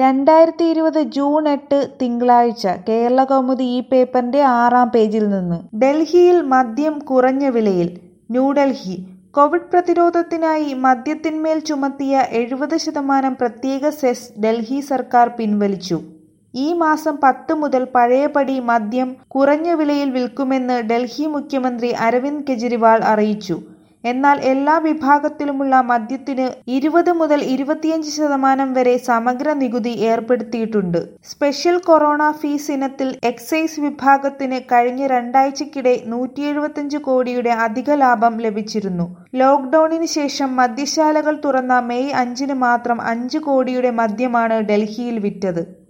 രണ്ടായിരത്തി ഇരുപത് ജൂൺ എട്ട് തിങ്കളാഴ്ച കേരളകൗമുദി ഈ പേപ്പറിന്റെ ആറാം പേജിൽ നിന്ന് ഡൽഹിയിൽ മദ്യം കുറഞ്ഞ വിലയിൽ ന്യൂഡൽഹി കോവിഡ് പ്രതിരോധത്തിനായി മദ്യത്തിന്മേൽ ചുമത്തിയ എഴുപത് ശതമാനം പ്രത്യേക സെസ് ഡൽഹി സർക്കാർ പിൻവലിച്ചു ഈ മാസം പത്ത് മുതൽ പഴയപടി മദ്യം കുറഞ്ഞ വിലയിൽ വിൽക്കുമെന്ന് ഡൽഹി മുഖ്യമന്ത്രി അരവിന്ദ് കെജ്രിവാൾ അറിയിച്ചു എന്നാൽ എല്ലാ വിഭാഗത്തിലുമുള്ള മദ്യത്തിന് ഇരുപത് മുതൽ ഇരുപത്തിയഞ്ച് ശതമാനം വരെ സമഗ്ര നികുതി ഏർപ്പെടുത്തിയിട്ടുണ്ട് സ്പെഷ്യൽ കൊറോണ ഫീസ് ഇനത്തിൽ എക്സൈസ് വിഭാഗത്തിന് കഴിഞ്ഞ രണ്ടാഴ്ചക്കിടെ നൂറ്റി എഴുപത്തിയഞ്ച് കോടിയുടെ അധിക ലാഭം ലഭിച്ചിരുന്നു ലോക്ഡൌണിന് ശേഷം മദ്യശാലകൾ തുറന്ന മെയ് അഞ്ചിന് മാത്രം അഞ്ച് കോടിയുടെ മദ്യമാണ് ഡൽഹിയിൽ വിറ്റത്